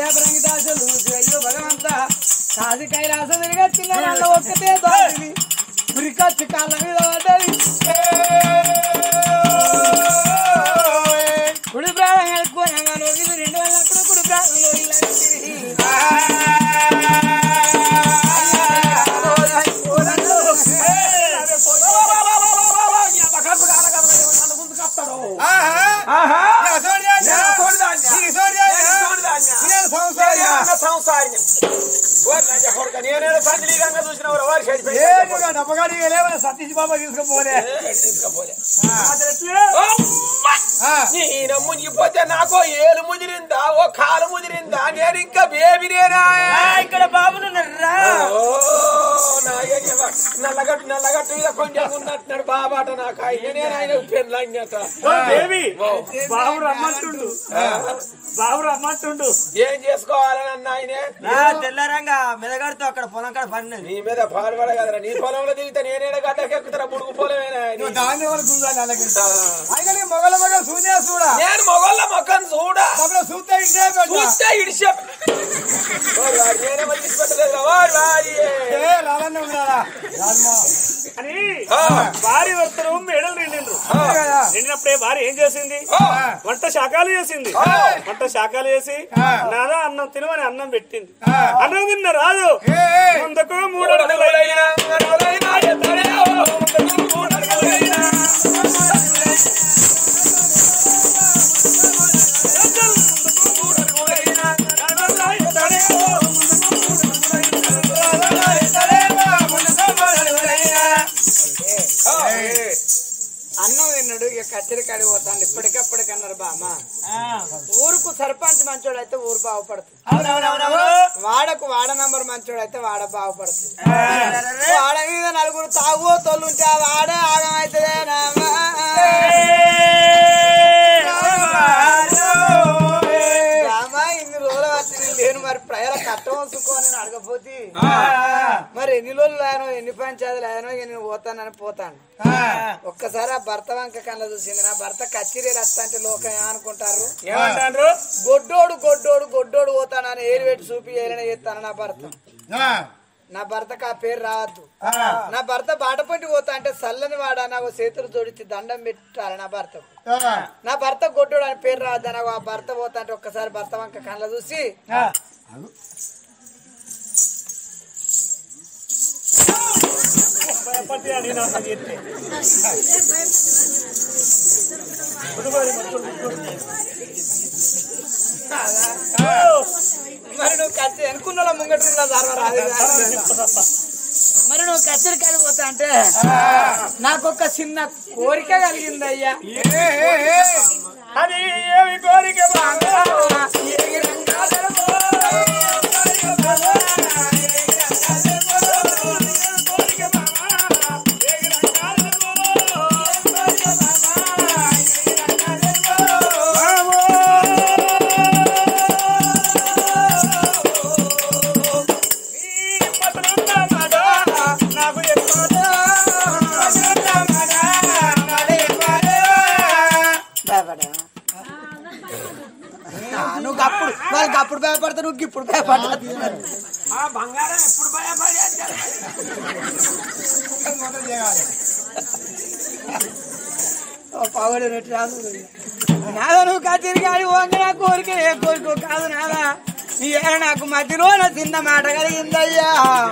వేపరంగి దాసులు చూసి అయ్యో భగవంత కాది కైలాసం తిరిగొచ్చిన వాళ్ళ ఒక్కటే దారిని ఉరికొచ్చి కాళ్ళ మీద పడ్డది కుడి ప్రాణం కలుపుకోనగాను ఇది రెండు వేల అప్పుడు కుడి ప్రాణంలో ఇలాంటిది సతీష్ బాబా తీసుకుపోలే ఈయన మునిగిపోతే నాకు ఏలు ముదిరిందా ఓ కాలు ముదిరిందా నేను ఇంకా బేబినేనా ఇక్కడ బాబులు రా ఓ, నాయన నల్లగట్టు నల్లగట్టు మీద కొంచెం ఉన్నట్టున్నాడు బాబాట నాకు ఆయనే ఆయన పెళ్ళంగట దేవి బాబు రమ్మంటుండు బాబు రమ్మంటుండు ఏం చేసుకోవాలని అన్న ఆయనే తెల్లారంగా మెదగాడుతూ అక్కడ పొలం కాడ పడినది నీ మీద పాల్పడ కదరా నీ పొలంలో దిగితే నేనే గడ్డకెక్కుతారా బుడుగు పొలమేనా అని. దాన్ని వరకు ఉండాలి అలాగే అయితే మొగల మొగ సూర్య చూడా నేను మొగోళ్ళ మొక్కను చూడా అప్పుడు చూస్తే ఇదే పెట్ట చూస్తే ఇడిచే నేనే మంచి పెట్టలేదు వాడు వాడియే. ఏ రాలన్న ఉన్నారా రాజమా అని ఆ, భార్య భర్తలు మేడలు నిండిండ్రు కదా నిండినప్పుడే భార్య ఏం చేసింది ఆ, వంట శాఖలు చేసింది ఆ. వంట శాఖలు చేసి ఆ. నాదా అన్నం తినమని అన్నం పెట్టింది ఆ. అన్నం తిన్న రాదు ఏ ఏ ముందుకు మూడు మూడు అడుగులైన అడుగులైనా, అడుగులైనా ఎత్తడే, ఓ, ముందుకు మూడు అడుగులైనా. మూడు అడుగులైనా, అడుగులైనా ఎత్తడే, ఓ, ఆ, ఏ. అన్నం తిన్నాడు ఇక కచ్చరి కాడికి పోతాడు ఇప్పటికప్పటికి అన్నారు బామ్మ ఊరుకు సర్పంచ్ మంచోడు అయితే ఊరు బాగుపడుతుంది వాడకు వాడ నంబర్ మంచోడు అయితే వాడ బాగుపడుతుంది వాడ మీద నలుగురు తాగు తోలుంటే ఆ వాడ ఆగమైతుందే ఇన్ని రోజులు వచ్చి లేను మరి ప్రజల కట్టం వసుకోని అడగపోతే మరి ఎన్ని రోజులు ఆయనో ఎన్ని పంచాయతీలు ఆయనో ఇక నేను పోతానని పోతాను ఒక్కసారి ఆ భర్త వంక కళ్ళ చూసింది నా భర్త కచ్చిరీలు వస్తా లోకం ఏమనుకుంటారు ఏమంటారు గొడ్డోడు గొడ్డోడు గొడ్డోడు పోతానని ఏరు పెట్టి చూపి ఏరైనా చేస్తాను నా భర్త నా భర్తకు ఆ పేరు రావద్దు నా భర్త బాటపట్టి పోతా అంటే చల్లని వాడా నాకు చేతులు జోడించి దండం పెట్టాలి నా భర్తకు నా భర్త గొడ్డోడు అని పేరు రావద్దు నాకు ఆ భర్త పోతా అంటే ఒక్కసారి భర్త వంక కళ్ళ చూసి భయపడి అని నాకు చెప్తే మరి నువ్వు కచ్చి అనుకున్న ముంగట్ల రాదు మరి నువ్వు కచ్చరి కాడికి పోతా అంటే నాకొక చిన్న కోరిక కలిగింది అయ్యా అది ఏమి కోరిక బాగా నాకు నువ్వు అప్పుడు వాళ్ళకి అప్పుడు భయపడతా నువ్వు ఇప్పుడు భయపడతా ఆ బంగారం ఎప్పుడు భయపడేది పవడు రాదు నాదా నువ్వు కచేరి కాడి వంగ నా కోరిక ఏ కోరిక కాదు నాదా నీ ఏడ నాకు మధ్యలో నా చిన్న మాట కలిగిందయ్యా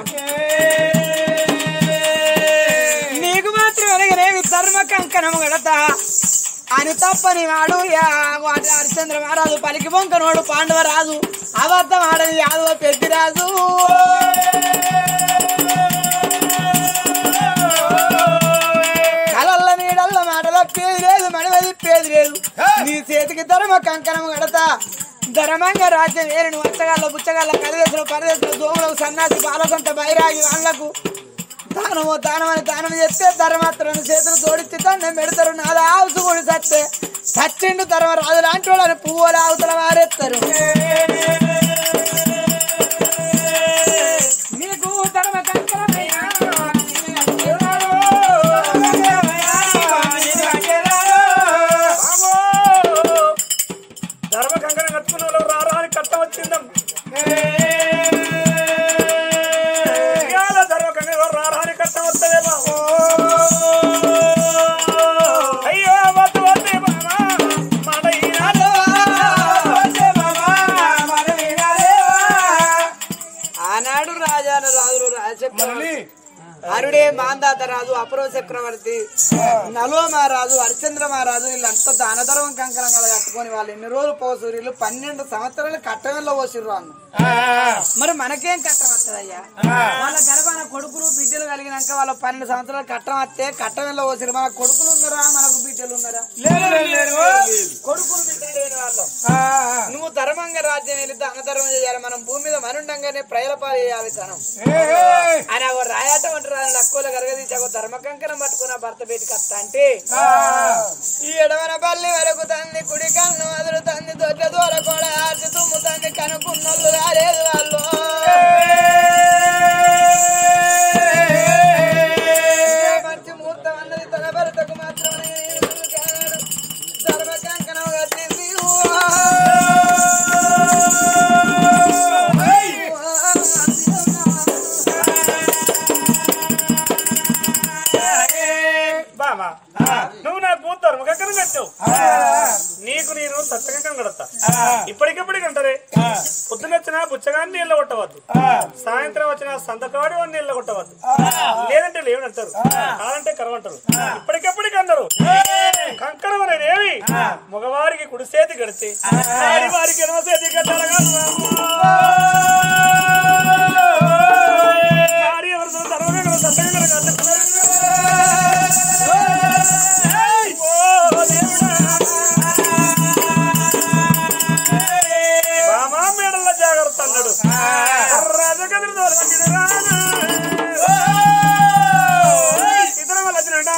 నీకు మాత్రం ఎనగనేవి ధర్మ కంకణము గడతా అని తప్పని వాడు యా వాటి హరిశ్చంద్ర మహారాజు పలికి బొంకనోడు పాండవ రాజు అబద్ధం ఆడని యాదవ పెద్దిరాజు కలల్ల నీడల్ల మాటల పేరు లేదు మడవ తిప్పేది లేదు నీ చేతికి ధర్మ కంకణం కడతా ధర్మంగా రాజ్యం వేరుని వచ్చగాళ్ళ బుచ్చగాళ్ళ కరిదేశులు పరదేశులు దోమలకు సన్నాసి పాలకొంట బైరాగి వాళ్ళకు దానము దానమని దానం చేస్తే ధర్మాత్రను చేతులు జోడించి దండం పెడతారు నాది ఆవుసు కూడా సత్తే సచ్చిండు ధర్మ రాజు లాంటి వాళ్ళని పువ్వుల అవతల వారెత్తారు నీకు ధర్మ కంకణమయ్యా. ధర్మ కంకణం కట్టుకున్న వాళ్ళు రారా అని కట్టం వచ్చిందం మనల్ని అరుడే మాందాత రాజు అపరో చక్రవర్తి నలో మహారాజు హరిశ్చంద్ర మహారాజు వీళ్ళంతా దానధర్మం కంకణం కల కట్టుకొని వాళ్ళు ఎన్ని రోజులు పోసూరిలు పన్నెండు సంవత్సరాలు కట్టడంలో పోసిర్రు అన్న మరి మనకేం కట్టం వస్తుందయ్యా వాళ్ళ గర్భాన కొడుకులు బిడ్డలు కలిగినాక వాళ్ళ పన్నెండు సంవత్సరాలు కట్టం వస్తే కట్టడంలో పోసిరు మన కొడుకులు ఉన్నారా మనకు బిడ్డలు ఉన్నారా కొడుకులు బిడ్డలు లేని వాళ్ళం నువ్వు ధర్మంగా రాజ్యం వెళ్ళి దానధర్మం చేయాలి మనం భూమి మీద మనుండంగానే ప్రజల పాలు చేయాలి తనం అని ఒక రాయటం అంటారు ఆయన అక్కుల గరగదీసి ఒక ధర్మకంకరం పట్టుకున్న భర్త బయటికి వస్తా అంటే ఈ ఎడవన పల్లి వరకు తంది కుడి కన్ను అదురు తంది దొడ్డ దూర కూడా ఆర్చి తుమ్ము తంది కనుక్కున్నోళ్ళు రాలేదు వాళ్ళు ఇదే మంచి ముహూర్తం అన్నది తన భర్తకు మాత్రమే ధర్మ కంకణం కట్టింది బామా నువ్వు నా కూతురు ముఖం కట్టావు నీకు నేను సత్యకంకం కడతా ఇప్పటికిప్పటికి అంటారే పొద్దునొచ్చిన బుచ్చగాన్ని నీళ్ళ కొట్టవద్దు సాయంత్రం వచ్చిన సంతకాడి వాడిని నీళ్ళ కొట్టవద్దు లేదంటే లేవని అంటారు కాదంటే కరవంటారు ఇప్పటికెప్పటికి అందరు కంకణం అనేది ఏమి మగవారికి కుడి చేతి కడితే వారికి ఎడమ చేతి కట్టాలగా భార్య ఎవరితో సర్వగా సత్యంగా కట్టుకున్నారు బామా మేడల జాగ్రత్త అన్నాడు రాజకద్రి దూరం ఇతర వల్ల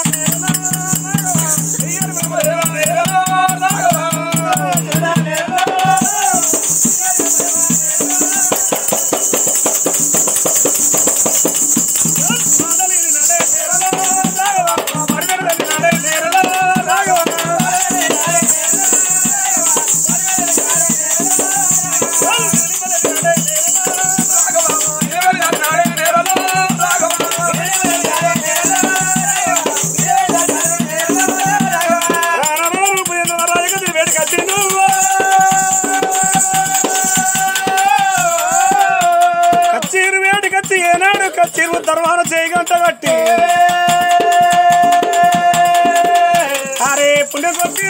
కచ్చీరు వేడి కత్తి ఏనాడు కచ్చీరు దర్వాన చేయగంట కట్టి అరే పుణ్య కొట్టి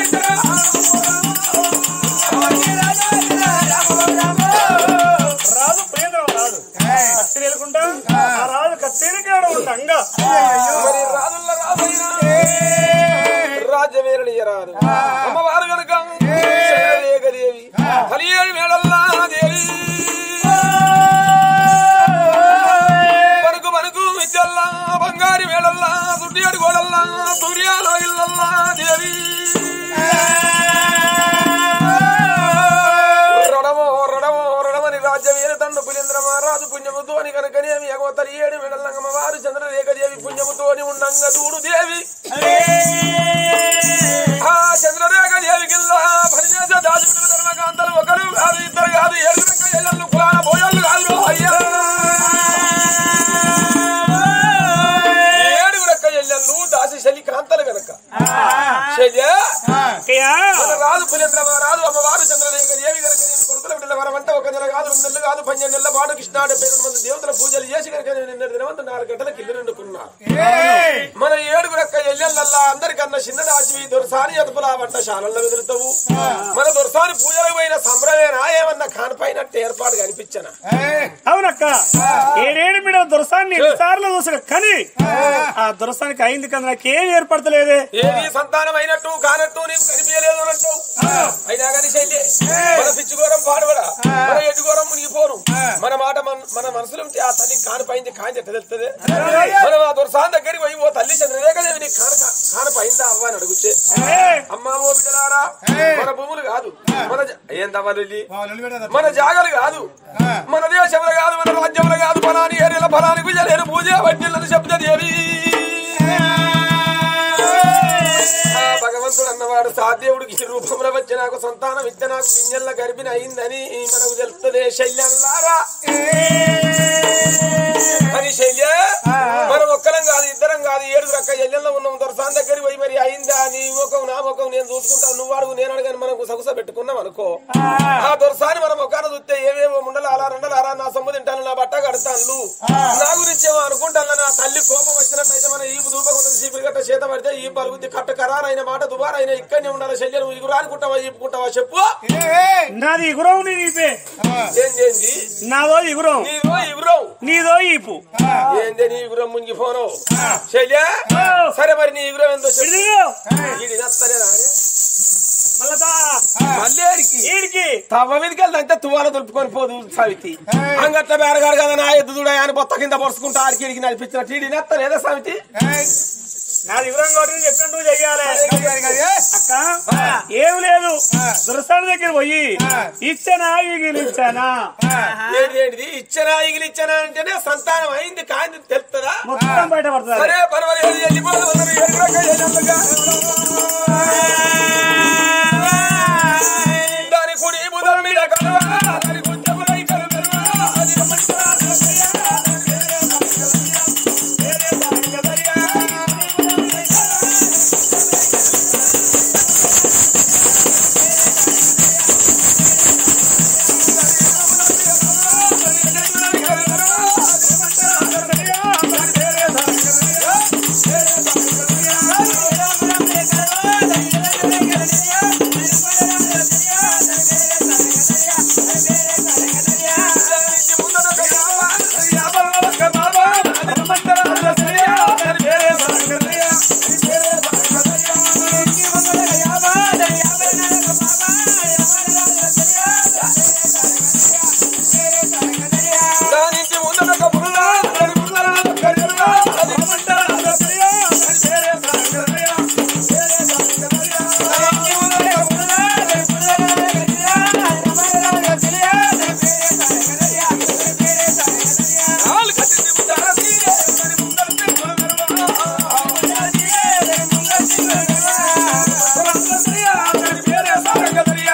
రాజు ప్రియంద్రం రాదు కత్తి వెళ్ళకుండా ఆ రాజు కత్తీరి కాడ ఉండంగా మరి రాజుల రాజైనా రాజ్యమేరని రాదు అమ్మవారు కనుక దేవి కలియేడు మేడల్లా దేవి మనకు మనకు విద్యల్లా బంగారి మేడల్లా సుడ్డియాడు గోడల్లా సూర్యాలో ఇల్లల్లా దేవి రణమో రణమో రణమని రాజ్యమేర తండ్రి పులేంద్ర మహారాజు పుణ్యముతో అని కనుకనేమి ఎగో తలి ఏడు మెడలంగమ్మ వారు చంద్రరేఖదేవి పుణ్యముతోని ఉండంగ దూడు దేవి ఆ చంద్రరేఖ దేవి కింద పనిచేసే దాచుకున్న ధర్మకాంతలు ఒకరు కాదు ఇద్దరు కాదు ఏడు ఏళ్ళు కులాన పోయాళ్ళు కాదు అయ్యా ఏడుగురు అక్క ఎల్లెళ్ళు దాసి శలి కాంతలు గనక శల్య అక్కయ్యా మన రాజు పులేంద్ర రాజు అమ్మవారు చంద్రరేఖ దేవి గనక నేను కొడుకుల బిడ్డల వరమంటే ఒక నెల కాదు రెండు నెలలు కాదు పన్నెండు నెలల పాటు కృష్ణాడు పేరు మంది దేవతల పూజలు చేసి కనుక నేను నిన్న దినవంత నాలుగు గంటల కింద నిండుకున్నా మన ఏడుగురు అక్క ఎల్లెల్లల్లా అందరికన్నా చిన్న దాచి దొరసాని ఎదుపులా వంట శాలల్లో వెదులుతావు మన దొరసాని పూజలకు పోయిన సంబరమేనా ఏమన్నా కానిపైనట్టు ఏర్పాటు కనిపించనా అవునక్క ఏడేడు మీద దొరసాన్ని ఎన్నిసార్లు చూసిన కానీ ఆ దొరసానికి అయింది కదా నాకేం ఏర్పడతలేదే ఏది సంతానం అయినట్టు కానట్టు నీకు కనిపించలేదు అని అంటావు అయినా కానీ శైలి మన పిచ్చుకోరం పాడుబడా మన ఎడ్డుకోరం మునిగిపోరు మన మాట మన- మన మనసులో ఉంటే ఆ తల్లి కానిపోయింది కాని ఎట్ట తెలుస్తుంది మనం ఆ దొరసాన్ దగ్గరికి పోయి ఓ తల్లి చంద్రరేఖదేవి నీకు కాన కానిపోయిందా అవ్వ అని అడిగితే అమ్మా ఓ బిడ్డలారా మన భూములు కాదు మన జ- ఏందమ్మా లొల్లి? మన జాగలు కాదు మన దేశములు కాదు మన రాజ్యములు కాదు ఫలాని ఏరియాల ఫలాని గుజలేరు పూజ వడ్డీలను చెప్తుంది ఆ భగవంతుడు అన్నవాడు సాధ్యవుడికి ఈ రూపంలో వచ్చి నాకు సంతానం ఇచ్చే నాకు గింజల్ల గర్భిణి అయిందని మనకు తెలుస్తుంది శల్యంలారా అని శల్య మనం ఒక్కరం కాదు ఇద్దరం కాదు ఏడుగురు అక్క ఎల్లెల్లో ఉన్నాం దొరసాన్ దగ్గరికి పోయి మరి అయిందా నీ ముఖం నా ముఖం నేను చూసుకుంటాను నువ్వు అడుగు నేను అడగని మనకు సగుస పెట్టుకున్నాం అనుకో ఆ దొరసాని మనం ఒకరు చూస్తే ఏవేవో ముండలారా రెండలారా నా సొమ్ము తింటాను నా బట్ట కడతాను నా గురించి ఉంది కట్ట ఖరారైన మాట దుబారైన ఇక్కడనే ఉండాలి శల్యం ఇగురు అనుకుంటావా చెప్పుకుంటావా చెప్పు నాది ఇగురం నీ ఈపే ఏంది ఏంది నాదో ఇగురం నీదో ఇగురం నీదో ఈపు ఏంది నీ ఇగురం ముంగి ఫోను శల్య సరే మరి నీ ఇగురం ఏందో చెప్పు ఇదిగో ఇది నచ్చలేదా అని? మళ్ళా మల్లేరికి ఈడికి తవ్వ మీదకి వెళ్తే తువ్వాల దులుపుకొని పోదు సవితి అంగట్ల బేరగాడు కదా నా ఎద్దు చూడ అని బొత్త కింద పొడుచుకుంటా ఆడికి ఇడికి నడిపించిన టీడీ నెత్త లేదా సవితి నాది ఇగురం కాబట్టి చెప్పినట్టు చెయ్యాలి అక్క ఏం లేదు దురస్థానం దగ్గర పోయి ఇచ్చనా ఈగిలి ఇచ్చానా ఏంటి ఏంటిది ఇచ్చనా ఇగిలి ఇచ్చనా అంటేనే సంతానం అయింది కాంది తెలుస్తుందా మొత్తం బయట పడుతుంది సరే పర్వాలేదు వెళ్ళిపోదు ఉన్నది, ఎదురుగా వెళ్ళినందుగా. దాని కుడి బుధం మీద కలువ, దాని కొంచెములై కలువెరువ, అది దానికి ముందర ఒక బుర్ర, దాని బుర్ర ఒక ఎరువ, అది మంటల సరియా, దాని పేరే సాగరయ్య. దానికి ముందర ఒక బుర్ర, దాని బుర్ర ఒక ఎరువ, అది మంటల సరియా, దాని పేరే సాగరయ్య. నాలు కట్టింది బుర్ర తీరే, దాని ముందర తిరుగుల మెరువ. దాని ముందర తిరుగుల మెరువ. మంటల సరియా, దాని పేరే సాగరయ్య.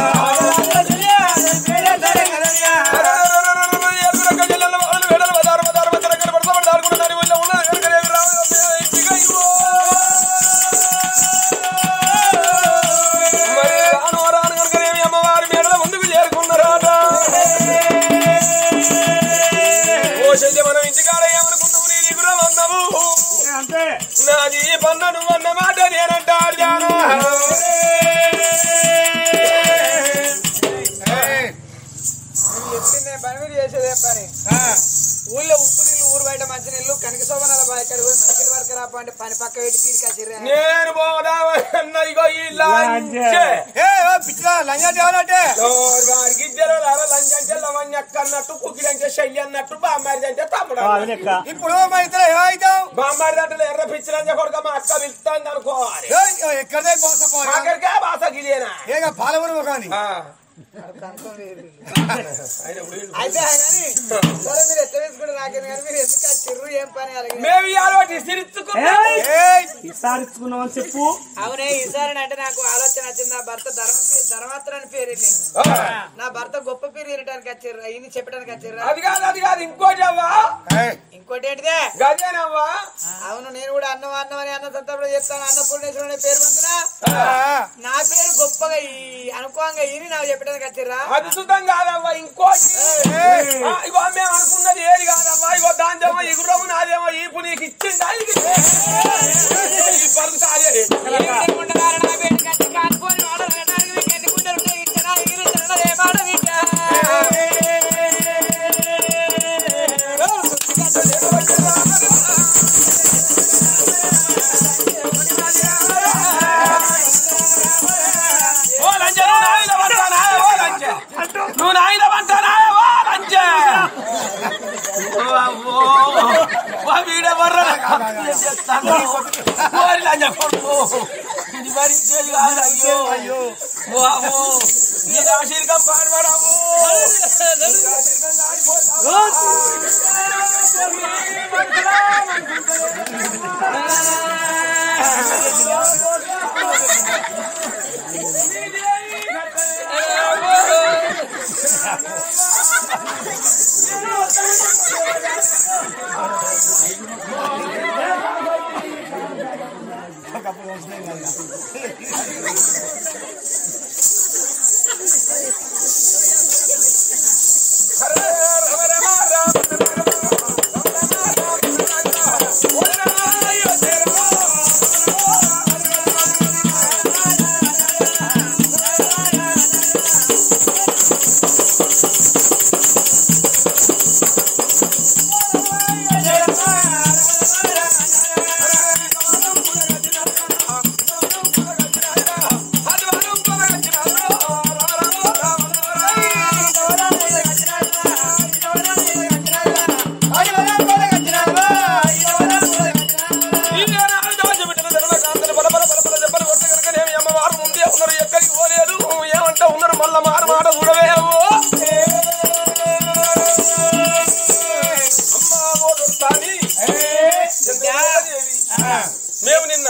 మనం ఇంటికాడ ఏమనుకుంటావు నీ దిగురం అన్నావు అంతే నాది పన్న నువ్వు అన్న మాట నేనంటాడు జానా చెప్పింది పని మీరు చేసేదే పని ఊళ్ళో ఉప్పు నీళ్ళు ఊరు బయట మంచి నీళ్ళు కనక శోభనాల బాయకాడు పోయి మంచి వరకు రాప అంటే పని పక్క పెట్టి తీసుకొచ్చిర్రా నేను పోదామన్న ఇగో ఈ లంచే వారికి ఇద్దరు లంచంటే లవణ్యక్క అన్నట్టు కుకిలంటే శల్లి అన్నట్టు బామ్మారిది అంటే తమ్ముడు అది అన్నట్టు. లెక్క ఇప్పుడు మా ఇద్దరు ఏమైతాం బామ్మారిది అంటే ఎర్ర పిచ్చిలంటే కొడుక మా అక్క పిలుస్తాంది అనుకోవాలి ఎక్కడే మోసపోయా ఆఖరికే బాస గిలేనా ఏగా పాలమూరు కానీ ఆ, కనుక్కొని వేరు. ఆయన వీడు. అయితే కానీ సరే మీరు ఎట్లా వేసుకుంటే నాకేం కానీ మీరు ఎందుకు ఆ చిర్రు ఏం పని అలాగే మేము ఇవాళ ఒకటి సిరిచ్చుకున్నాం ఏయ్! ఈసారి ఇచ్చుకున్నాం అని చెప్పు అవునే ఈసారి అంటే నాకు ఆలోచన వచ్చింది నా భర్త ధర్మ ధర్మాత్ర అని పేరు వెళ్ళింది నా భర్త గొప్ప పేరు వినటానికి వచ్చిర్రా ఇది చెప్పడానికి వచ్చిర్రా అది కాదు అది కాదు ఇంకోటి అవ్వా ఇంకోటి ఏంటిదే గదేనవ్వా అవును నేను కూడా అన్నం అన్నం అని అన్న సంతప్పుడు చెప్తాను అన్నపూర్ణేశ్వరుడు అనే పేరు వంతున నా పేరు గొప్పగా ఈ అనుకోంగా ఇది నాకు చెప్పడానికి వచ్చిర్రా అది సుతం కాదవ్వా ఇంకోటి ఆ, ఇగో మేము అనుకున్నది ఏది కాదవ్వా ఇగో దాందేమో ఎగురవు నాదేమో ఈపు నీకు ఇచ్చిందా ఇది? ఈ పరుగు తాగే. ఓ లంచె, నువ్వు నాయన పడతానా? ఓ లంచె. నువ్వు నాయన పడతానా? ఓ లంచె. ఓ అమ్మో. ఓ వీడే బర్రెల కాదు. ఏం చేస్తాను? ఓరి లంచె కొడుకు. ఇది భరించేది కాదు, అయ్యో. ఓ అమ్మో. నీ ఆశీర్గం పాడబడము. నీ ఆశీర్గం దాడిపోతావు. ఓ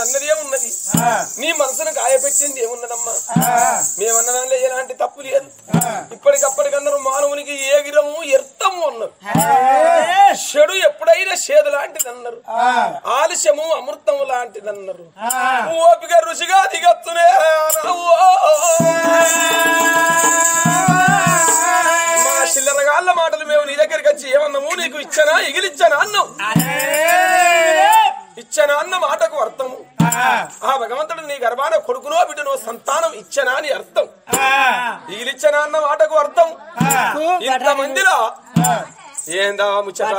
అన్నది ఏమున్నది నీ మనసును గాయపెట్టింది ఏమున్నదమ్మా మేమన్నదానిలో ఎలాంటి తప్పు లేదు ఇప్పటికప్పటికన్నారు మానవునికి ఏ గిరము ఎర్తము అన్నారు చెడు ఎప్పుడైనా చేదు లాంటిది అన్నారు ఆలస్యము అమృతము లాంటిది అన్నారు ఓపిక రుచిగా దిగత్తునే మా చిల్లరగాళ్ళ మాటలు మేము నీ దగ్గరికి వచ్చి ఏమన్నాము నీకు ఇచ్చనా ఎగిలిచ్చానా అన్నాం ఇచ్చనా అన్న మాటకు అర్థము ఆ భగవంతుడు నీ గర్భాన కొడుకునో బిడ్డనో సంతానం ఇచ్చనా అని అర్థం ఇగిలిచ్చనా అన్న మాటకు అర్థం ఇంత మందిలో ఏందా ముచ్చట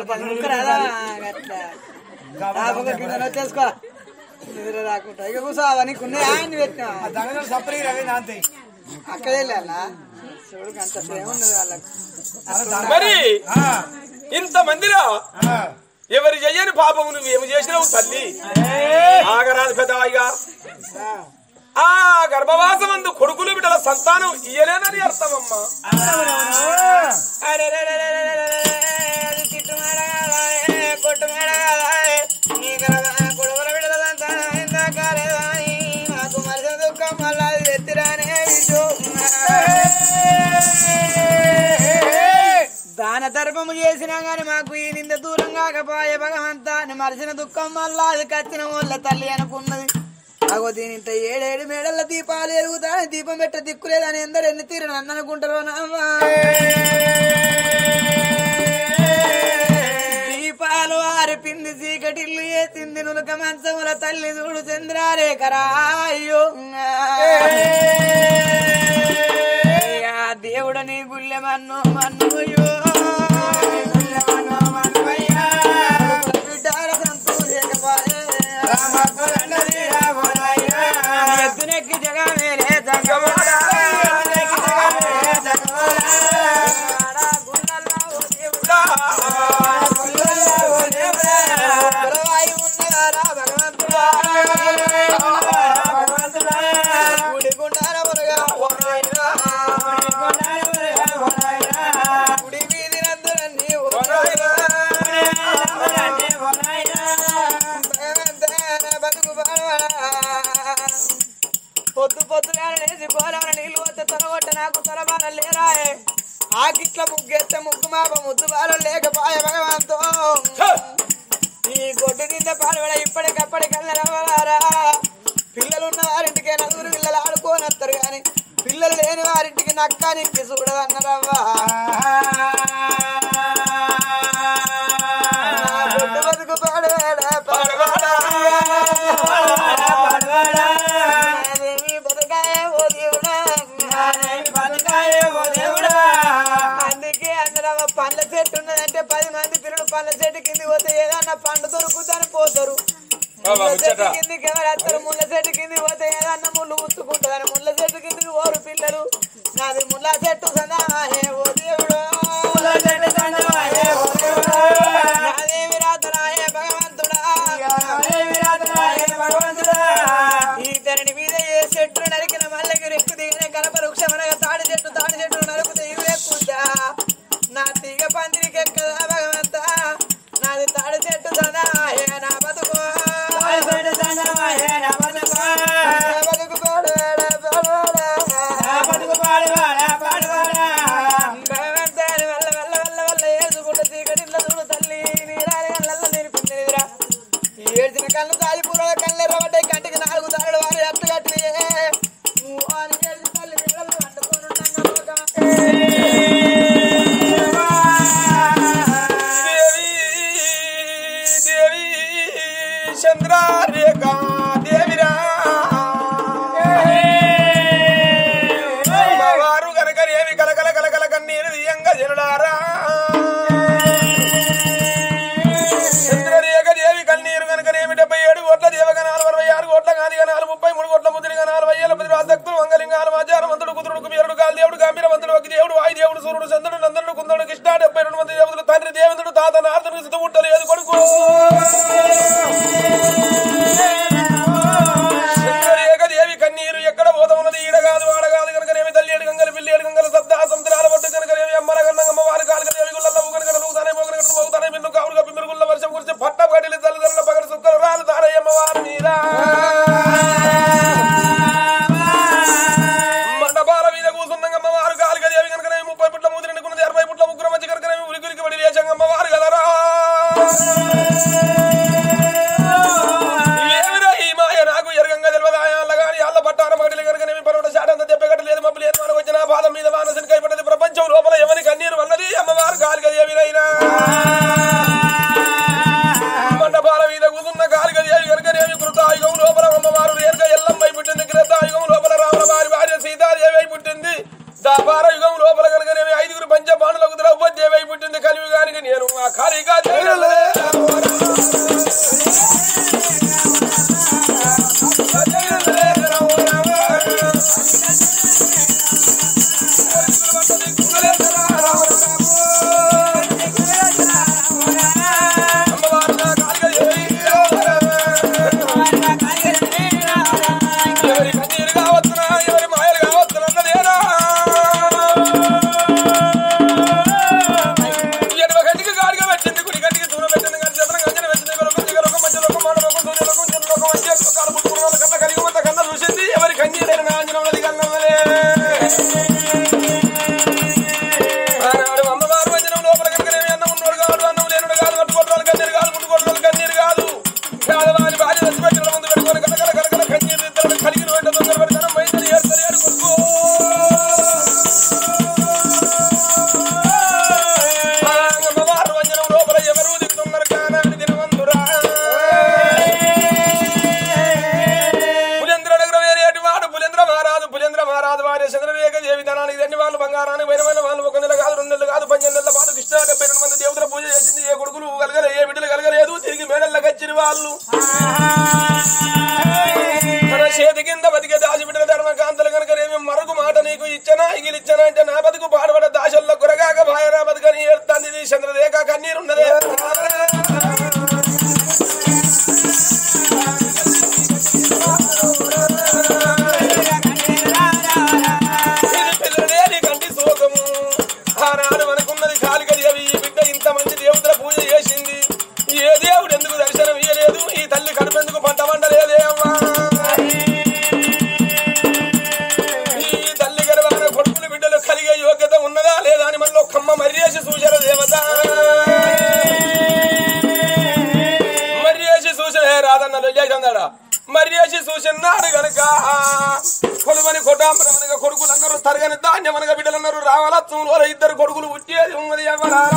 చేసుకో నిద్ర రాకుండా ఇక కూర్చో అవన్నీ కొన్ని ఆయన పెట్టినా దంగలు సపరీ రవి నాంతి అక్కడే వెళ్ళాలా చూడు అంత ప్రేమ ఉన్నది వాళ్ళకి మరి ఇంత మందిలో ఎవరు చెయ్యని పాపము నువ్వు ఏమి చేసినావు తల్లి ఆగరాదు పెద్దవాయిగా ఆ గర్భవాసమందు కొడుకులు బిడ్డల సంతానం ఇయ్యలేనని అర్థమమ్మా దాన ధర్మము చేసినా గాని మాకు ఈ నింద దూరం కాకపోయే భగవంతా అని మరిచిన దుఃఖం మళ్ళా అది కత్తిన వాళ్ళ తల్లి అనుకున్నది అగో దీని ఇంత ఏడేడు మేడల దీపాలు ఎరుగుతాని దీపం పెట్ట దిక్కులేదని ఎందరు ఎన్ని తీరు నన్ను అనుకుంటారో నామా దీపాలు ఆరిపింది చీకటిల్లు వేసింది నులక మంచముల తల్లి చూడు చంద్రారేఖరాయ్యో అయ్యా దేవుడ నీ గుళ్ళె మన్ను మన్నుయో బిడ్డాల సంతోషేకపాయే. ఎత్తునెక్కి జగమేలే జగమోడా. ఆడా గుళ్ళల్లో ఓ దేవుడా. గురవాయి ఉన్నవారా భగవంతుడా. గుడిగుండాల మురుగా ఓ నాయనా. గుడి వీధి నందులన్నీ ఓ నాయనా. భగవంతుడా, బతుకు బాలవాడా. పొద్దు పొద్దుగా లేచి పోరాన నీళ్ళు వస్తే తొలగొట్ట నాకు తొలబాల లేరాయే ఆ గిట్ల ముగ్గెత్తే ముగ్గు మాప ముద్దు బాలు లేకపాయ భగవంతో ఈ గొడ్డు నింద పాడబడ ఇప్పటికప్పటికల్లా రవ్వలారా పిల్లలు ఉన్న వారింటికి నలుగురు పిల్లలు ఆడుకోనొస్తారు గాని పిల్లలు లేని వారింటికి నక్కానికి చూడదన్నరవ్వా నా గొడ్డు బతుకు పాడవాడా పాడవాడా నాదేమి బతుకాయ ఓ దేవుడా అందుకే అందరం పండ్ల చెట్టు ఉన్నదంటే పది మంది పిల్లలు పండ్ల చెట్టు కింది పోతే ఏదన్నా పండు దొరుకుతాని పోతారు ముళ్ళ చెట్టు కిందికి ఎవరు వస్తారు ముళ్ళ చెట్టు కింది పోతే ఏదన్నా ముళ్ళు ముత్తుకుంటుందని ముళ్ళ చెట్టు కిందికి ఓరు పిల్లలు నాది ముళ్ళ చెట్టు సన్నాహే ఓ దేవుడు నాదేమి రాతరాయే భగవంతుడా ఈ ధరణి మీద ఏ చెట్టు నరికిన మల్లకి రెక్కు దిగిన కలప వృక్షమనగా తాడి చెట్టు తాడి చెట్టు నరుకుతే ఇవి ఎక్కుందా నా తీగ పందిరికి ఎక్కదా భగవంత నాది తాడి చెట్టు సదా ఏ నా బతుకు నా బతుకు పాడువాడా, పాడువాడా. భగవంత అని వల్ల వల్ల వల్ల వల్ల ఏడుచుకుంటూ చీకటిలో చూడు తల్లి నీరాని కళ్ళల్లో నిలిపింది నిద్ర ఈ ఏడ్చిన కళ్ళు తాలి పూల కళ్ళు ఎర్రబడ్డాయి కంటికి నాలుగు దారులు వారి అట్టు కట్టినాయే నువ్వు అని ఏడ్చిన తల్లి పిల్లలు వండుకొని ఉండగా లోకం. దేవి దేవి చంద్రారేఖ దేవిరా వారు కనుక ఏమి కలకల కలకల కన్నీరు దియంగా జనులారా చంద్రరేఖ దేవి కన్నీరు కనుకనేమి డెబ్బై ఏడు కోట్ల దేవగణాలు అరవై ఆరు కోట్ల గాలిగణాలు ముప్పై మూడు కోట్ల ముద్రి గణాలు వయ్యేల పది రాసక్తులు వంగలింగాలు ఆచారం మంతుడు కుదురుడు కుమేరుడు కాలు దేవుడు గాంభీర మంతుడు ఒక దేవుడు వాయు దేవుడు సూర్యుడు చంద్రుడు నందనుడు కుందనుడు కృష్ణ డెబ్బై రెండు మంది దేవతలు తండ్రి దేవేంద్రుడు తాత నారదుడు సిద్ధముట్టలు ఏది కొడుకు చంద్రరేఖ దేవి కన్నీరు ఎక్కడ పోతమున్నది ఈడ కాదు వాడ కాదు కనుకనేమి తల్లి ఏడు గంగలు పిల్లి ఏడు గంగలు సప్త సముద్రాల ఒడ్డు కనుకనేమి అమ్మర గన్నగమ్మ వారి కాలు కనుక గుళ్ళల్లో ఊగన కనుక ఊగుతానే పోగన కనుక పోగుతానే మిన్ను కావులుగా పిమ్మరు గుళ్ళ వర్షం గురించి పట్ట పడిలి తల్లిదండ్రుల పగల సుక్కలు రాలు తారయ్యమ్మ వారి మీరా వస్తారు కానీ ధాన్యమనగా బిడ్డలన్నారు రావాలత్సంలో ఇద్దరు కొడుకులు పుట్టేది ఉన్నది ఎవరారా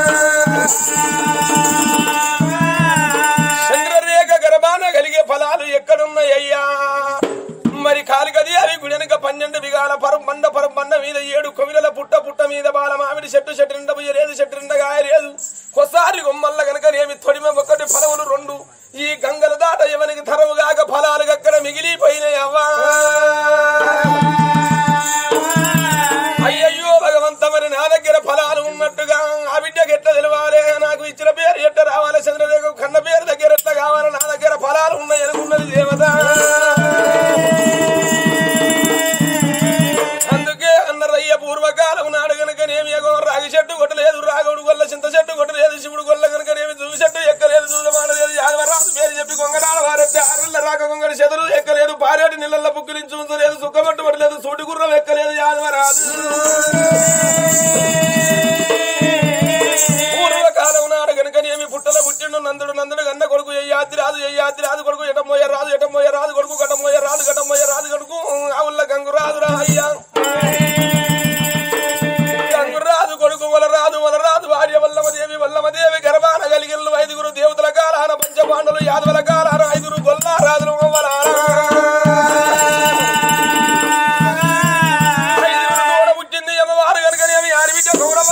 చంద్రరేఖ గర్భాన కలిగే ఫలాలు ఎక్కడున్నాయ్యా మరి కాలిగది అవి గుడెనక పన్నెండు బిగాల పరబండ పరబండ మీద ఏడు కొవిలల పుట్ట పుట్ట మీద బాల మామిడి చెట్టు చెట్టు నిండా లేదు చెట్టు నిండా గాయ లేదు కొసారి గుమ్మల్ల గనక నేమి తొడిమ ఒకటి ఫలములు రెండు ఈ గంగల దాట ఎవరికి ధరవుగాక ఫలాలు అక్కడ మిగిలిపోయినాయి అవ్వా అయ్యయ్యో భగవంత మరి నా దగ్గర ఫలాలు ఉన్నట్టుగా ఆ బిడ్డకి ఎట్లా తెలవాలి నాకు ఇచ్చిన పేరు ఎట్లా రావాలి చంద్రరేఖ కన్న పేరు దగ్గర ఎట్లా కావాలి నా దగ్గర ఫలాలు ఉన్నాయి అనుకున్నది దేవత అందుకే అన్నరయ్య పూర్వకాలం నాడు గనకనేమి ఎగో రాగి చెట్టు కొట్టలేదు రాగవుడు గొల్ల చింత చెట్టు కొట్టలేదు శివుడు గొల్ల గనకనేమి దువ్వు చెట్టు ఎక్కలేదు దూదమాడలేదు యాదవరాజు పేరు చెప్పి కొంగడాల వారెత్తే ఆరుల రాక కొంగడి చెదరు ఎక్కలేదు పారేటి నీళ్ళల్లో పుక్కిలించి ఉంచలేదు సుక్కబట్టు పడలేదు సూటి గుర్రం ఎక్కలేదు యాదవరాజు పూర్వకాలం నాడు గనుకనేమి పుట్టల పుట్టిండు నందుడు నందుడు గన్న కొడుకు ఎయ్యాద్రి రాదు ఎయ్యాద్రి రాదు కొడుకు ఎటమోయ రాదు ఎటమోయ రాదు కొడుకు గటమోయ రాదు గటమోయ రాదు కొడుకు ఆవుల గంగు రాదు రా అయ్యా గంగు రాదు కొడుకు వల రాదు వల రాదు భార్య వల్లమదేవి వల్లమదేవి గర్భాన కలిగిల్లు ఐదుగురు దేవతల కాలాన పంచపాండలు యాదవుల కాలాన ఐదుగురు గొల్లా రాజులు ఐదుగురు తోడ పుట్టింది అమ్మవారు కనుకనేమి ఆడిబిడ్డ గౌరవ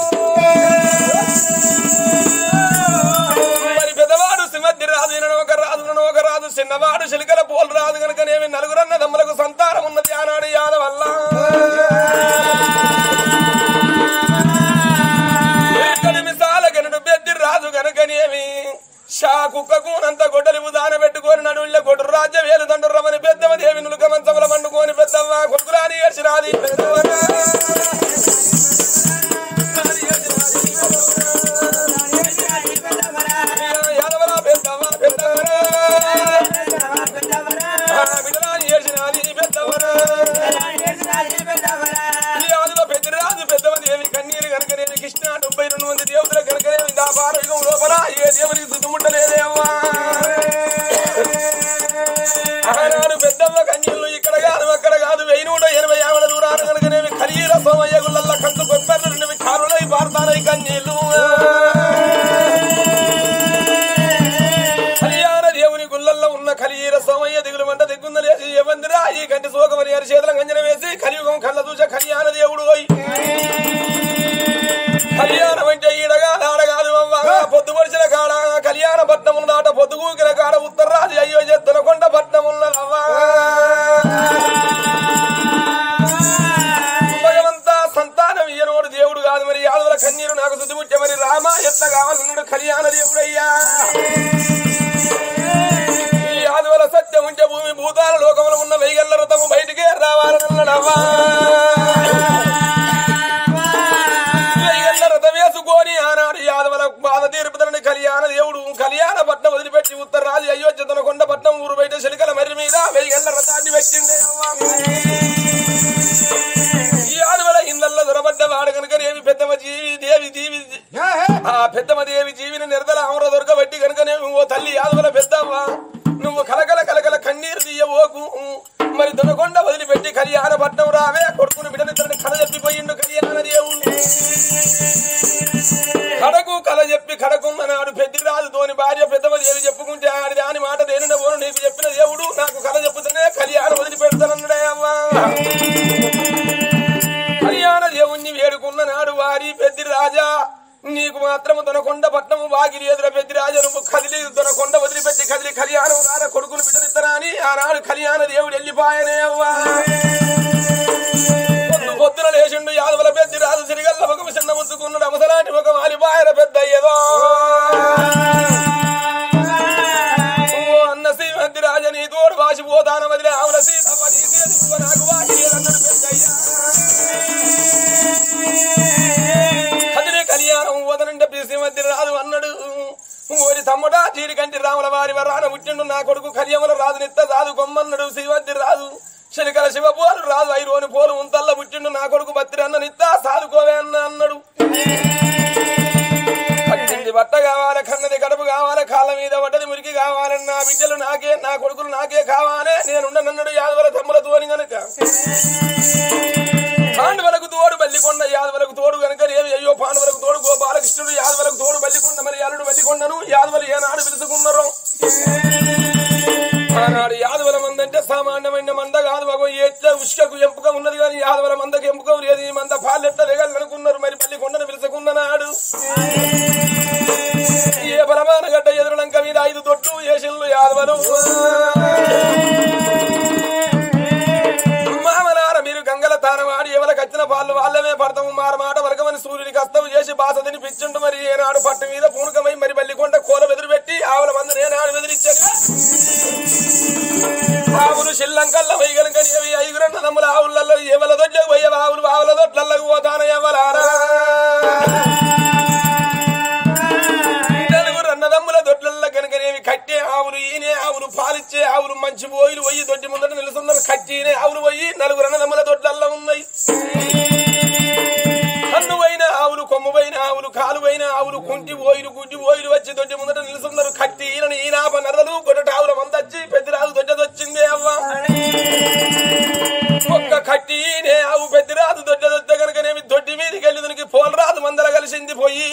మరి పెద్దవాడు సింహద్ది రాజు ఈయన ఒక రాజు ఈయన ఒక రాజు చిన్నవాడు చిలికల పోలు రాజు కనుకనేమి నలుగురన్న దమ్ములకు సంతానం ఉన్నది ఆనాడు యాదవల్ల నిమిషాల గనుడు పెద్ది రాజు గనుకనేమి షా కుక్కకు నంత గొడ్డలి ఉదాన పెట్టుకొని నడుళ్ళ గొడ్డు రాజ్య వేలు దండు రమని పెద్దవ దేవి నులుక మంచముల పండుకొని పెద్దవ్వ కొడుకురాని ఏడ్చిరాది పెద్దవనా. యాదవరా పెద్దవ్వ పెద్దవనా. ఆ బిడ్డరాని ఏడ్చిరాది పెద్దవనా. ఈ ఆదిలో పెద్దరాజు పెద్దవ దేవి కన్నీరు కనుకనేవి కృష్ణ డెబ్బై రెండు మంది దేవతల కనుకనేవి దా పారయుగం లోపల ఏ దేవునికి చుట్టుముట్టలేదేమ్మా ఆనాడు పెద్దమ్మ కన్నీళ్ళు ఇక్కడ కాదు అక్కడ కాదు వెయ్యి నూట ఎనభై ఆవిడ దూరాలు కనుకనేవి ఖరీర సోమయ్య గుళ్ళల్లో కంచు కొబ్బరి రెండువి కారులై పారుతానై కన్నీళ్ళు కళ్యాణ దేవుని గుళ్ళల్లో ఉన్న కలియీర సోమయ్య దిగులు మంట దిగ్గుంద లేచి ఎవందిరా ఈ గంటి సోకమని అరి చేతుల గంజన వేసి కలియుగం కళ్ళ చూసే కళ్యాణ దేవుడు పోయి కళ్యాణం అంటే ఈడగా నాడగాదు అవ్వ పొద్దు పొడిచిన కాడ కళ్యాణ పట్నం ఉన్నదాట పొద్దు కూకిన కాడ ఉత్తరరాజు అయ్యో చెత్తన కొండ పట్నం ఉన్నదవ్వా భగవంత సంతానం ఇయ్యనోడు దేవుడు కాదు మరి యాదవుల కన్నీరు నాకు శుద్ధిముట్టే మరి రామ ఎట్ల కావాలన్నాడు కళ్యాణ దేవుడయ్యా ఈ ఆదివల సత్యం ఉంటే భూమి భూతాల లోకంలో ఉన్న వెయ్యల్ల రథము బయటికే రావాలన్నాడవ్వా వెయ్యల్ల రథం వేసుకొని ఆనాడు యాదవల బాధ తీర్పుదని కళ్యాణ దేవుడు కళ్యాణ పట్నం వదిలిపెట్టి ఉత్తరరాజు అయోధ్య తన కొండ పట్నం ఊరు బయట శలికల మర్రి మీద వెయ్యల్ల రథాన్ని పెట్టిండే అవ్వా ఈ ఆదివల ఇళ్ళల్లో దొరబడ్డ వాడు కనుక ఏమి పెద్దమ్మ జీవి దేవి జీవి ఆ పెద్దమ్మ దేవి జీవిని నిర్దల అమర దొరకబట్టి కనుకనే ఓ తల్లి యాదవల పెద్దమ్మ నువ్వు కలకల కలకల కన్నీరు తీయబోకు మరి దొనకొండ వదిలిపెట్టి కళ్యాణ పట్నం రావే కొడుకుని బిడ్డనిద్దరిని కథ చెప్పిపోయిండు కళ్యాణ దేవుడు కడకు కల చెప్పి కడకున్న నాడు పెద్దిరాజు తోని భార్య పెద్దమ్మ దేవి చెప్పుకుంటే ఆడి దాని మాట దేనిన పోను నీకు చెప్పిన దేవుడు నాకు కథ చెప్పుతూనే కళ్యాణం వదిలిపెడతానన్నాడే అమ్మా కళ్యాణ దేవుణ్ణి వేడుకున్న నాడు వారి పెద్ది రాజా నీకు మాత్రము దొనకొండ పట్నము వాగిలి ఎదుర పెద్ది రాజా నువ్వు కదిలి దొనకొండ వదిలిపెట్టి కదిలి కళ్యాణం రాన కొడుకును బిడ్డనిత్తరా అని ఆనాడు కళ్యాణ దేవుడు వెళ్ళిపాయనే అవ్వా పొద్దు పొద్దున లేచిండు యాదవల పెద్ది రాజు సిరిగల్ల ముఖం చిన్న ముద్దుకున్నాడు అమసలాంటి ముఖం అలిపాయన పెద్ద ఏదో ఓ అన్న శ్రీమతి రాజ నీ తోడు వాసిపోతాన వదిలే ఆవుల సీతమ్మ నీ చేతుకు నాకు వాకిలి అన్నాడు పెద్దయ్య కదిలే కళ్యాణం వదనంటే శ్రీమతి రాదు అన్నాడు ఓరి తమ్ముడా జీడికంటి రాముల వారి వరాన పుట్టిండు నా కొడుకు కళ్యాణముల రాజు నిత్త రాదు కొమ్మన్నాడు శ్రీమతి రాదు శనికల శివపోలు రాదు ఐరోని పోలు ఉంతల్ల పుట్టిండు నా కొడుకు బత్తిరి అన్న నిత్త సాదుకోవే అన్న అన్నాడు పట్టింది బట్ట కావాలి కన్నది కడుపు కావాలి కాళ్ళ మీద పడ్డది మురికి కావాలి నా బిడ్డలు నాకే నా కొడుకులు నాకే కావాలి నేను ఉండనన్నాడు యాదవల తమ్ముల తోని గనుక పాండవులకు తోడు బల్లికొండ యాదవులకు తోడు కనుక ఏమి అయ్యో పాండవులకు తోడు గోపాలకృష్ణుడు యాదవులకు తోడు బల్లికొండ మరి అల్లుడు బల్లికొండను యాదవులు ఏనాడు పిలుచుకున్నారు ఆనాడు యాదవుల మందంటే సామాన్యమైన మంద కాదు మగ ఎట్ల ఉష్కకు ఎంపుక ఉన్నది కానీ యాదవుల మందకు ఎంపుక లేదు ఈ మంద పాలెట్ట రేగలు అనుకున్నారు మరి బల్లికొండను పిలుచుకున్ననాడు ఏ బలమాన గడ్డ ఎదురులంక మీద ఐదు దొడ్లు ఏషన్లు యాదవలు మామలార మీరు గంగల తానవాడి ఎవరికి వచ్చిన పాలు వాళ్ళమే పడతాము మార మాట వర్గమని సూర్యునికి అస్తము చేసి బాసదిని పిచ్చుండు మరి ఏనాడు పట్టు మీద పూనకమై మరి బల్లికొండ కోల వెదురు పెట్టి ఆవుల మంది నేనాడు వెదిరిచ్చాను ఆవులు శిల్లంకల్ల వైగలం కని అవి ఐగురన్న నమ్ముల ఆవులలో ఎవల దొడ్లకు పోయే ఆవులు ఆవుల దొడ్లకు పోతాను ఎవలారా నలుగురు అన్నదమ్ముల దొడ్లల్లో కనుకనేవి కట్టే ఆవులు ఈనే ఆవులు పాలిచ్చే ఆవులు మంచి పోయిలు పోయి దొడ్డి ముందట నిలుస్తున్నారు కట్టినే ఆవులు పోయి నలుగురు అన్నదమ్ముల దొడ్లల్లో ఉన్నాయి కన్ను పోయిన ఆవులు కొమ్ము పోయిన ఆవులు కాలు పోయిన ఆవులు కుంటి పోయిలు గుడ్డి పోయిలు వచ్చి దొడ్డి ముందట నిలుస్తున్నారు కట్టి ఈయన ఈనాప నరలు గొడ్డట ఆవుల మందొచ్చి పెద్దరాజు దొడ్డదొచ్చిందే అవ్వ ఒక్క కట్టినే ఆవు పెద్దరాజు దొడ్డదొచ్చ కనుకనేమి దొడ్డి మీదకి వెళ్ళి దానికి పోలరాజు మందల కలిసింది పోయి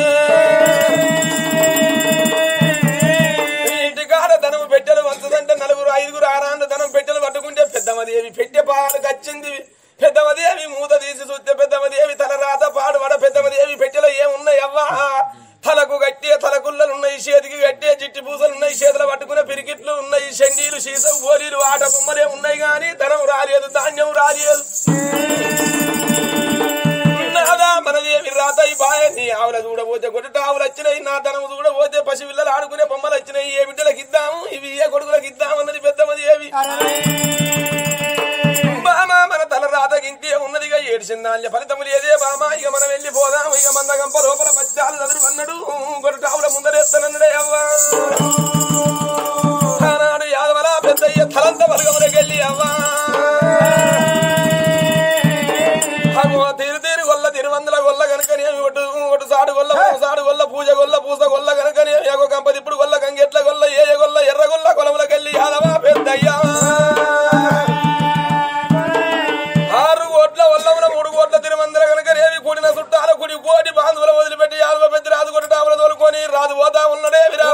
ఈ ఇంటికాడ ధనం పెట్టెలు వంచదంటే నలుగురు ఐదుగురు ఆరాంత ధనం పెట్టెలు పట్టుకుంటే పెద్దమదేవి పెట్టె పాలకు వచ్చింది పెద్దమదేవి మూత తీసి చూస్తే పెద్దమదేవి తల రాత పాడుబడ పెద్దమదేవి పెట్టెలో ఏమున్నాయి అవ్వా తలకు కట్టే తలకుల్లలు ఉన్నాయి చేతికి కట్టే చిట్టి పూసలు ఉన్నాయి చేతులు పట్టుకునే పిరికిట్లు ఉన్నాయి షండీలు సీసం గోరీలు ఆట బొమ్మలే ఉన్నాయి గాని ధనం రాలేదు ధాన్యం రాలేదు నాదా మనదేమి రాతాయి బాయ నీ ఆవుల చూడబోతే కొట్టుట ఆవులు వచ్చినాయి నా ధనం చూడబోతే పసి పిల్లలు ఆడుకునే బొమ్మలు వచ్చినాయి ఏ బిడ్డలకు ఇద్దాము ఇవి ఏ కొడుకులకు ఇద్దామన్నది పెద్దమది ఏవి బామా మన తల రాత ఇంకే ఉన్నదిగా ఏడ్చిందాల్య ఫలితములు ఏదే బామా ఇక మనం వెళ్ళిపోదాం ఇక మంద గంప లోపల పచ్చాలు చదురు అన్నాడు కొడుట ఆవుల ముందరేస్తానన్నాడే అవ్వా ఆనాడు యాదవల పెద్దయ్య తలంత వర్గములకెళ్ళి అవ్వా అగో తీరు తీరు గొల్ల తిరువందల గొల్ల కనుకనేమి ఒటు ఒటు సాడు గొల్ల ఒటు సాడు గొల్ల పూజ గొల్ల పూస గొల్ల కనుకనేమి అగో కంపదిప్పుడు గొల్ల గంగెట్ల గొల్ల ఏయ గొల్ల ఎర్ర గొల్ల కొలములకెళ్ళి యాదవా పెద్దయ్యా ఆరు కోట్ల వల్లమున మూడు కోట్ల తిరుమందర కనుకనేమి కూడిన చుట్టాల కుడి కోటి బాంధువుల వదిలిపెట్టి యాదవ పెద్ద రాజు కొట్టి టావుల తోలుకొని రాజు పోతా ఉన్నడే విరా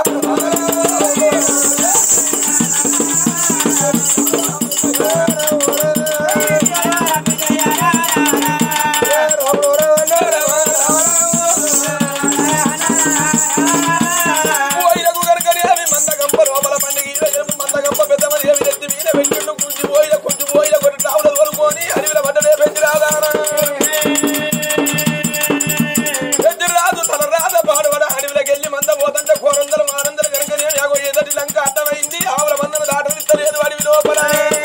పోయిలకు కనుకనేమి మందగంప లోపల పండుగ ఎరుపు మందగంప పెద్దమని ఏమి ఎత్తి మీద పెట్టిండు కుంచి పోయిల కుంచి పోయిల కొట్టి టావుల తోలుకొని అడవిల పడ్డనే పెంచి రాదారా పెద్ద రాజు తన రాజ పాడుబడ అడవిలోకెళ్ళి మంద పోతంటే కోరందలు మారందలు కనుకనే యాగో ఎదటి లంక అర్థమైంది ఆవుల మందను దాటనిస్తలేదు అడవి లోపల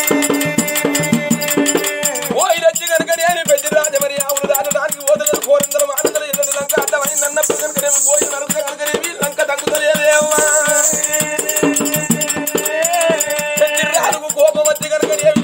పోయిరచ్చి కనుకనే పెద్ద రాజ మరి ఆవులు దాటడానికి పోతలేదు కోరందలు మారందలు ఎదటి లంక అర్థమైంది అన్నప్పుడు కనుకనే పోయి నడుపుతా కనుకనేవి లంక తగ్గుతలేదేవా పెద్ద రాజుకు కోపం వచ్చి కనుకనేవి